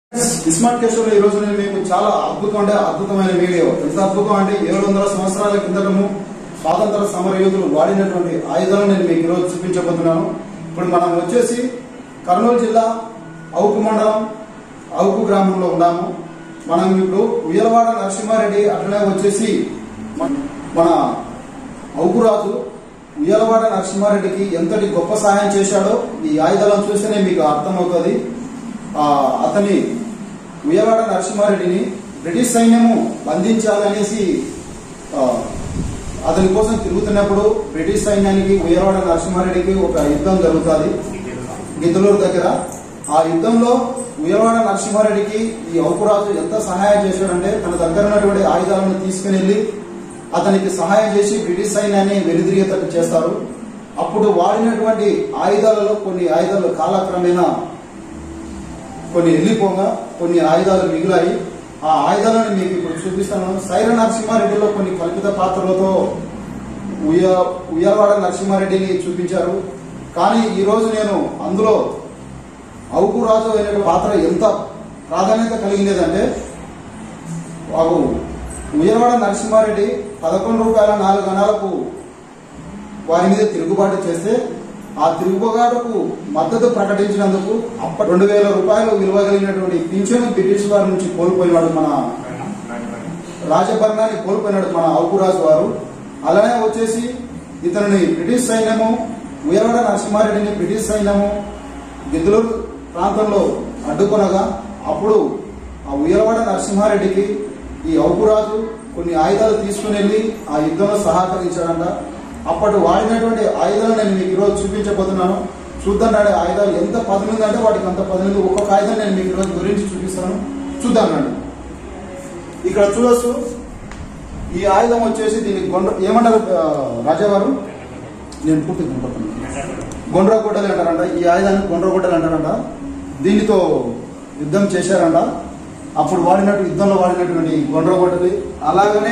Smart కేసులో ఈ రోజు నేను మీకు చాలా అద్భుతం అంటే అద్భుతమైన వీడియో ఎంత అద్భుతం అంటే ఏడు వందల సంవత్సరాల కిందటము స్వాతంత్ర సమర యోధులు వాడినటువంటి ఆయుధాలను నేను మీకు ఈరోజు చూపించబోతున్నాను ఇప్పుడు మనం వచ్చేసి కర్నూలు జిల్లా అవుకు మండలం అవుకు గ్రామంలో ఉన్నాము మనం ఇప్పుడు ఉయ్యలవాడ నరసింహారెడ్డి అట్లనే వచ్చేసి మన- మన అవుకురాజు ఉయ్యలవాడ నరసింహారెడ్డికి ఎంతటి గొప్ప సహాయం చేశాడో ఈ ఆయుధాలను చూస్తేనే మీకు అర్థమవుతుంది ఆ, అతని ఉయ్యలవాడ నరసింహారెడ్డిని బ్రిటిష్ సైన్యము బంధించాలనేసి ఆ, అతని కోసం తిరుగుతున్నప్పుడు బ్రిటిష్ సైన్యానికి ఉయ్యలవాడ నరసింహారెడ్డికి ఒక యుద్ధం జరుగుతుంది గిద్దలూరు దగ్గర ఆ యుద్ధంలో ఉయ్యలవాడ నరసింహారెడ్డికి ఈ ఔకురాజు ఎంత సహాయం చేశాడంటే తన దగ్గర ఉన్నటువంటి ఆయుధాలను తీసుకుని వెళ్ళి అతనికి సహాయం చేసి బ్రిటిష్ సైన్యాన్ని వెనుదిరిగేటట్టు చేస్తారు అప్పుడు వాడినటువంటి ఆయుధాలలో కొన్ని ఆయుధాలు కాలక్రమేణా కొన్ని వెళ్ళిపోగా కొన్ని ఆయుధాలు మిగిలాయి ఆ ఆయుధాలను మీకు ఇప్పుడు చూపిస్తాను సైర నరసింహారెడ్డిలో కొన్ని కల్పిత పాత్రలతో ఉయ్య ఉయ్యలవాడ నరసింహారెడ్డిని చూపించారు కానీ ఈ రోజు నేను అందులో అవుకు రాజు అనే పాత్ర ఎంత ప్రాధాన్యత కలిగినదంటే వారు ఉయ్యలవాడ నరసింహారెడ్డి పదకొండు రూపాయల నాలుగు అణాలకు వారి మీద తిరుగుబాటు చేస్తే ఆ తిరుగుబాటుకు మద్దతు ప్రకటించినందుకు అప్పటి రెండు వేల రూపాయలు విలువ కలిగినటువంటి పింఛను బ్రిటిష్ వారి నుంచి కోల్పోయినాడు మన రాజభరణాన్ని కోల్పోయినాడు మన అవుకురాజు వారు అలానే వచ్చేసి ఇతనిని బ్రిటిష్ సైన్యము ఉయ్యలవాడ నరసింహారెడ్డిని బ్రిటిష్ సైన్యము గిద్దలూరు ప్రాంతంలో అడ్డుకొనగా అప్పుడు ఆ ఉయ్యలవాడ నరసింహారెడ్డికి ఈ అవుకురాజు కొన్ని ఆయుధాలు తీసుకుని వెళ్ళి ఆ యుద్ధంలో సహకరించాడంట అప్పటి వాడినటువంటి ఆయుధాలు నేను మీకు ఈరోజు చూపించబోతున్నాను చూద్దాం నాడు ఆయుధాలు ఎంత పదునుంది అంటే వాటికి అంత పదునుంది ఒక్కొక్క ఆయుధం నేను మీకు ఈరోజు గురించి చూపిస్తాను చూద్దాం నాడు ఇక్కడ చూడొచ్చు ఈ ఆయుధం వచ్చేసి దీనికి గొండ్ర ఏమంటారు ఆ, రాజావారు నేను పూర్తి కనపడుతున్నాను గొండ్ర గుడ్డలు అంటారంట ఈ ఆయుధాన్ని గొండ్ర గుడ్డలు అంటారంట దీనితో యుద్ధం చేశారంట అప్పుడు వాడినట్టు యుద్ధంలో వాడినటువంటి గొండ్ర గుడ్డలు అలాగనే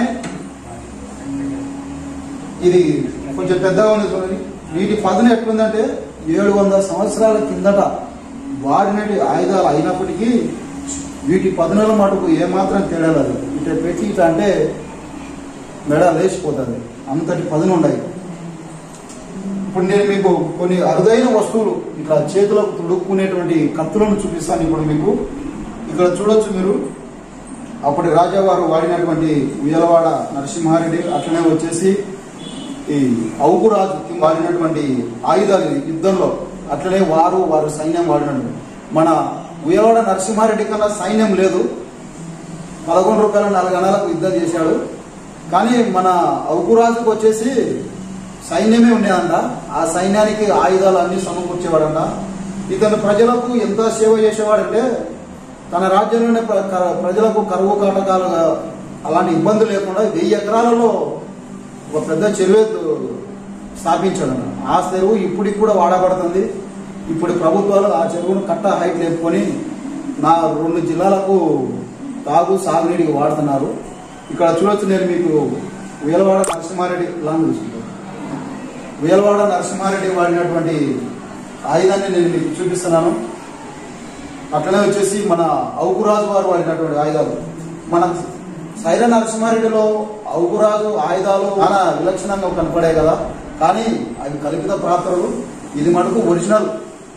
ఇది కొంచెం పెద్దగా ఉంది చూడండి వీటి పదును ఎట్లుందంటే ఏడు వందల సంవత్సరాల కిందట వాడినటి ఆయుధాలు అయినప్పటికీ వీటి పదునుల మటుకు ఏమాత్రం తేడా లేదు ఇట్లా పెట్టి ఇట్లా అంటే మెడ లేచిపోతుంది అంతటి పదును ఉన్నాయి ఇప్పుడు నేను మీకు కొన్ని అరుదైన వస్తువులు ఇట్లా చేతులకు తుడుక్కునేటువంటి కత్తులను చూపిస్తాను ఇప్పుడు మీకు ఇక్కడ చూడొచ్చు మీరు అప్పటి రాజావారు వాడినటువంటి ఉయ్యలవాడ నరసింహారెడ్డి అట్లనే వచ్చేసి ఈ అవుకురాజు వాడినటువంటి ఆయుధాలు ఇవి యుద్ధంలో అట్లనే వారు వారు సైన్యం వాడినట్టు మన ఉయ్యలవాడ నరసింహారెడ్డి కన్నా సైన్యం లేదు పదకొండు రూపాయల నాలుగు అణాలకు యుద్ధం చేశాడు కానీ మన అవుకురాజుకు వచ్చేసి సైన్యమే ఉండేదంట ఆ సైన్యానికి ఆయుధాలు అన్ని సమకూర్చేవాడంట ఇతను ప్రజలకు ఎంత సేవ చేసేవాడంటే తన రాజ్యంలోనే ప్ర- క- ప్రజలకు కరువు కాటకాలు అలాంటి ఇబ్బందులు లేకుండా వెయ్యి ఎకరాలలో ఒక పెద్ద చెరువు స్థాపించాడు ఆ చెరువు ఇప్పటికి కూడా వాడబడుతుంది ఇప్పుడు ప్రభుత్వాలు ఆ చెరువును కట్ట హైట్ లేపుకొని నా రెండు జిల్లాలకు తాగు సాగునీటికి వాడుతున్నారు ఇక్కడ చూడొచ్చు నేను మీకు వేలవాడ నరసింహారెడ్డి లాంగ్ చూసుకుంటాను వేలవాడ నరసింహారెడ్డి వాడినటువంటి ఆయుధాన్ని నేను మీకు చూపిస్తున్నాను అట్లనే వచ్చేసి మన అవుకురాజు వారు వాడినటువంటి ఆయుధాలు మన సైర నరసింహారెడ్డిలో అవుకురాజు ఆయుధాలు చాలా విలక్షణంగా కనపడే కదా కానీ అవి కల్పిత పాత్రలు ఇది మటుకు ఒరిజినల్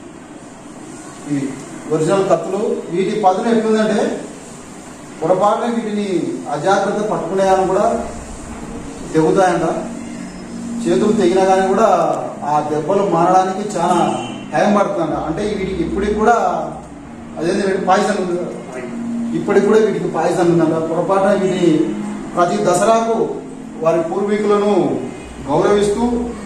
ఇవి ఒరిజినల్ కత్తులు వీటి పదును ఎట్లుందంటే పొరపాటున వీటిని అజాగ్రత్త పట్టుకునేయాలని కూడా తెగుతాయంట చేతులు తెగినా కానీ కూడా ఆ దెబ్బలు మారడానికి చాలా టైం పడుతుందంట అంటే వీటికి ఇప్పటికి కూడా అదేంటి పాయిజన్ ఉంది కదా. ఇప్పటికి కూడా వీటికి పాయిజన్ ఉందంట పొరపాటున వీటిని ప్రతి దసరాకు వారి పూర్వీకులను గౌరవిస్తూ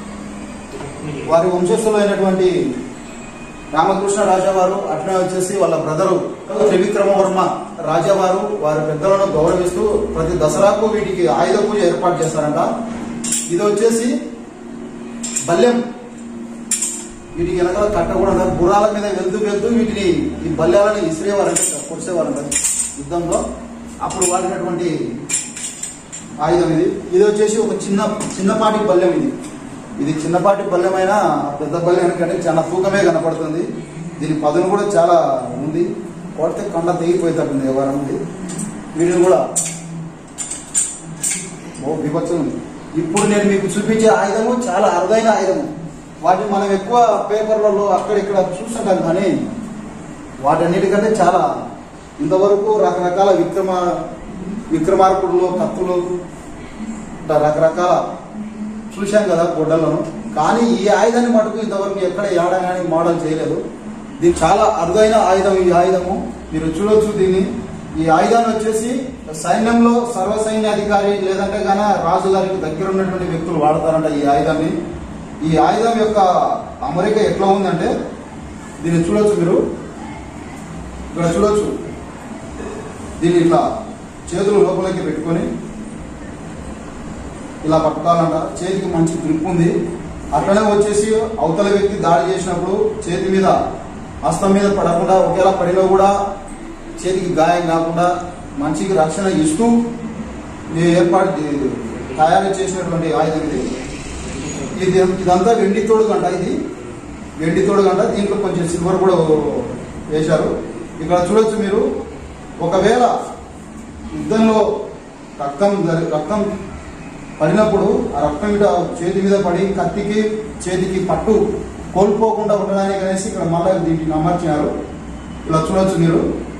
వారి వంశస్థులైనటువంటి రామకృష్ణ రాజావారు అట్లనే వచ్చేసి వాళ్ళ బ్రదరు త్రివిక్రమవర్మ రాజావారు వారి పెద్దలను గౌరవిస్తూ ప్రతి దసరాకు వీటికి ఆయుధ పూజ ఏర్పాటు చేస్తారంట ఇది వచ్చేసి బల్యం వీటికి వెనకాల కట్ట కూడా ఉండదు గుర్రాల మీద వెళ్తూ వెళ్తూ వీటిని ఈ బల్యాలను ఇసిరేవారంట పొడిసేవారంట యుద్ధంలో అప్పుడు వాడినటువంటి ఆయుధం ఇది ఇది వచ్చేసి ఒక చిన్న చిన్నపాటి బల్యం ఇది ఇది చిన్నపాటి బల్యమైన పెద్ద బల్యం కంటే చాలా తూకమే కనపడుతుంది దీని పదును కూడా చాలా ఉంది కొడితే కండ తెగిపోయేటట్టుంది ఎవరంది వీడిని కూడా ఓ విభత్సం ఉంది. ఇప్పుడు నేను మీకు చూపించే ఆయుధము చాలా అరుదైన ఆయుధము వాటిని మనం ఎక్కువ పేపర్లలో అక్కడ ఇక్కడ చూస్తుంటాం కానీ వాటన్నిటికంటే చాలా ఇంతవరకు రకరకాల విక్రమ విక్రమార్కుడులు కత్తులు ఇట్లా రకరకాల చూశాం కదా గొడ్డలను కానీ ఈ ఆయుధాన్ని మటుకు ఇంతవరకు ఎక్కడ ఏడా కానీ మోడల్ చేయలేదు ఇది చాలా అరుదైన ఆయుధం ఈ ఆయుధము మీరు చూడొచ్చు దీన్ని ఈ ఆయుధాన్ని వచ్చేసి సైన్యంలో సర్వసైన్యాధికారి లేదంటే గాన రాజు గారికి దగ్గర ఉన్నటువంటి వ్యక్తులు వాడతారంట ఈ ఆయుధాన్ని ఈ ఆయుధం యొక్క అమరిక ఎట్లా ఉందంటే దీన్ని చూడొచ్చు మీరు ఇక్కడ చూడొచ్చు దీన్ని ఇట్లా చేతులు లోపలికి పెట్టుకొని ఇలా పట్టుకోవాలంట చేతికి మంచి గ్రిప్ ఉంది అట్లనే వచ్చేసి అవతల వ్యక్తి దాడి చేసినప్పుడు చేతి మీద హస్తం మీద పడకుండా ఒకేలా పడినా కూడా చేతికి గాయం కాకుండా మనిషికి రక్షణ ఇస్తూ నేను ఏర్పాటు చే- తయారు చేసినటువంటి ఆయుధం ఇది ఇది ఇదంతా వెండి తోడు గంట ఇది వెండి తోడు గంట దీంట్లో కొంచెం సిల్వర్ కూడా వేశారు ఇక్కడ చూడొచ్చు మీరు ఒకవేళ యుద్ధంలో రక్తం జరి- రక్తం పడినప్పుడు ఆ రక్తం మీద చేతి మీద పడి కత్తికి చేతికి పట్టు కోల్పోకుండా ఉండడానికి అనేసి ఇక్కడ మళ్ళీ దీంట్లో అమర్చినారు ఇలా చూడొచ్చు మీరు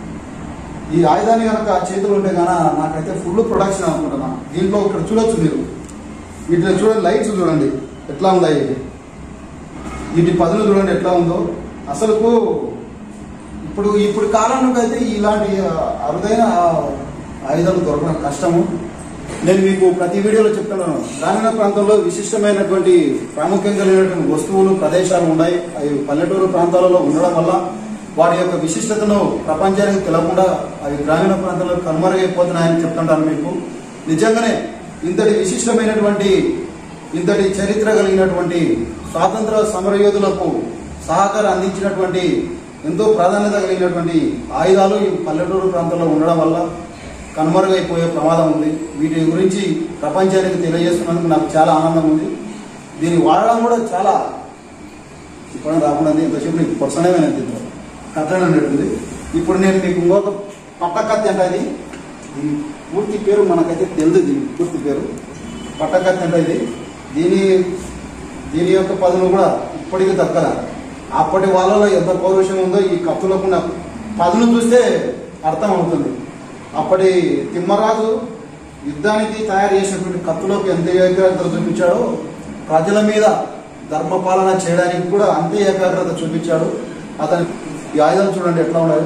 ఈ ఆయుధాన్ని కనుక చేతులు ఉంటే కనుక నాకైతే ఫుల్ ప్రొడక్షన్ అనుకుంటున్నా దీంట్లో ఇక్కడ చూడొచ్చు మీరు వీటిలో చూడండి లైట్స్ చూడండి ఎట్లా ఉన్నాయి ఇవి. వీటి పదులు చూడండి ఎట్లా ఉందో అసలుకు ఇప్పుడు ఇప్పుడు కాలానికి అయితే ఇలాంటి ఆ, అరుదైన ఆ, ఆయుధాలు దొరకడం కష్టము నేను మీకు ప్రతి వీడియోలో చెప్తున్నాను గ్రామీణ ప్రాంతంలో విశిష్టమైనటువంటి ప్రాముఖ్యం కలిగినటువంటి వస్తువులు ప్రదేశాలు ఉన్నాయి అవి పల్లెటూరు ప్రాంతాలలో ఉండడం వల్ల వాటి యొక్క విశిష్టతను ప్రపంచానికి తెలవకుండా అవి గ్రామీణ ప్రాంతాల్లో కనుమరుగైపోతున్నాయని చెప్తుంటాను మీకు నిజంగానే ఇంతటి విశిష్టమైనటువంటి ఇంతటి చరిత్ర కలిగినటువంటి స్వాతంత్ర సమరయోధులకు సహకారం అందించినటువంటి ఎంతో ప్రాధాన్యత కలిగినటువంటి ఆయుధాలు ఈ పల్లెటూరు ప్రాంతంలో ఉండడం వల్ల కనుమరుగైపోయే ప్రమాదం ఉంది వీటి గురించి ప్రపంచానికి తెలియజేస్తున్నందుకు నాకు చాలా ఆనందం ఉంది దీన్ని వాడడం కూడా చాలా ఇప్పుడు రాకుండా ఎంతసేపు నీకు పర్సనమే దీంతో కట్టడం ఉంటుంది ఇప్పుడు నేను మీకు ఇంకొక పట్టకత్తి అంటే అది దీని పూర్తి పేరు మనకైతే తెలియదు దీని పూర్తి పేరు పట్టకత్తి అంటే ఇది దీని దీని యొక్క పదులు కూడా ఇప్పటికీ దక్కల అప్పటి వాళ్ళలో ఎంత పౌరుషం ఉందో ఈ కత్తులకు ఉన్న పదులు చూస్తే అర్థం అవుతుంది అప్పటి తిమ్మరాజు యుద్ధానికి తయారు చేసినటువంటి కత్తులకు ఎంత ఏకాగ్రత చూపించాడో ప్రజల మీద ధర్మపాలన చేయడానికి కూడా అంతే ఏకాగ్రత చూపించాడు అతని ఈ ఆయుధాలు చూడండి ఎట్లా ఉన్నాయో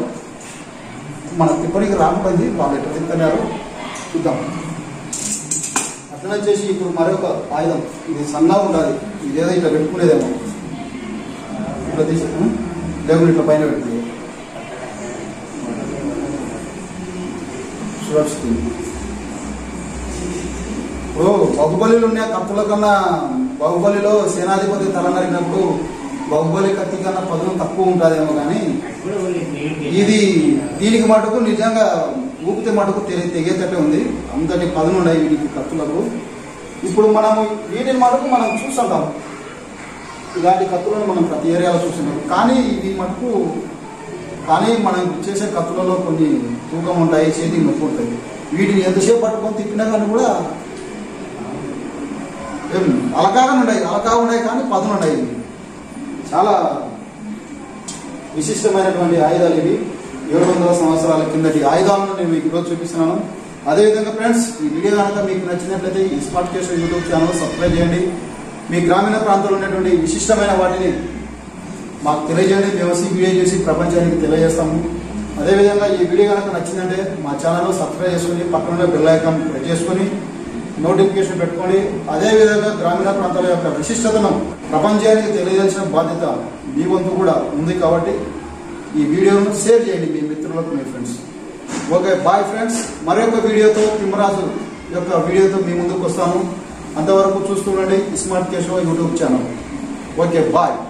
మన తిప్పనికి రాకపోయింది వాళ్ళు ఎట్లా తింటున్నారు చూద్దాం అట్లనే చేసి ఇప్పుడు మరొక ఆయుధం ఇది సన్నగా ఉండాలి ఇదేదో ఇట్లా పెట్టుకునేదేమో ఇట్లా తీసి ఉం? లేకుండా ఇట్లా పైన పెట్టుకునేది చూడొచ్చు ఇప్పుడు బాహుబలిలో ఉన్న కత్తుల కన్నా బాహుబలిలో సేనాధిపతి తల నరికినప్పుడు బాహుబలి కత్తి కన్నా పదులు తక్కువ ఉంటుందేమో కానీ ఇది దీనికి మటుకు నిజంగా ఊపితే మటుకు తెగి తెగేటట్టే ఉంది అంతటి పదులు ఉన్నాయి వీటికి కత్తులకు ఇప్పుడు మనము వీటిని మటుకు మనం చూస్తుంటాం ఇలాంటి కత్తులను మనం ప్రతి ఏరియాలో చూస్తున్నాం కానీ ఇవి మటుకు కానీ మనం చేసే కత్తులలో కొన్ని తూకం ఉంటాయి చేతికి నొప్పి ఉంటాయి వీటిని ఎంతసేపు పట్టుకొని తిప్పినా కానీ కూడా ఏం అలకాగా ఉన్నాయి అలకాగా ఉన్నాయి కానీ పదులు ఉన్నాయి ఇవి. చాలా విశిష్టమైనటువంటి ఆయుధాలు ఇవి ఏడు వందల సంవత్సరాల కిందటి ఆయుధాలను నేను మీకు ఈరోజు చూపిస్తున్నాను అదేవిధంగా ఫ్రెండ్స్ ఈ వీడియో కనుక మీకు నచ్చినట్లయితే ఈ స్మార్ట్ కేసు యూట్యూబ్ ఛానల్ సబ్స్క్రైబ్ చేయండి మీ గ్రామీణ ప్రాంతంలో ఉన్నటువంటి విశిష్టమైన వాటిని మాకు తెలియజేయండి మేము వీడియో చేసి ప్రపంచానికి తెలియజేస్తాము అదేవిధంగా ఈ వీడియో కనుక నచ్చిందంటే మా ఛానల్ సబ్స్క్రైబ్ చేసుకుని పక్కన బెల్ ఐకాన్ ప్రెస్ చేసుకుని నోటిఫికేషన్ పెట్టుకోండి అదేవిధంగా గ్రామీణ ప్రాంతాల యొక్క విశిష్టతను ప్రపంచానికి తెలియజేసిన బాధ్యత మీ వంతు కూడా ఉంది కాబట్టి ఈ వీడియోను షేర్ చేయండి మీ మిత్రులకు మీ ఫ్రెండ్స్ ఓకే బాయ్ ఫ్రెండ్స్ మరొక వీడియోతో తిమ్మరాజు యొక్క వీడియోతో మీ ముందుకు వస్తాను అంతవరకు చూస్తుండండి smart Keshava YouTube channel okay bye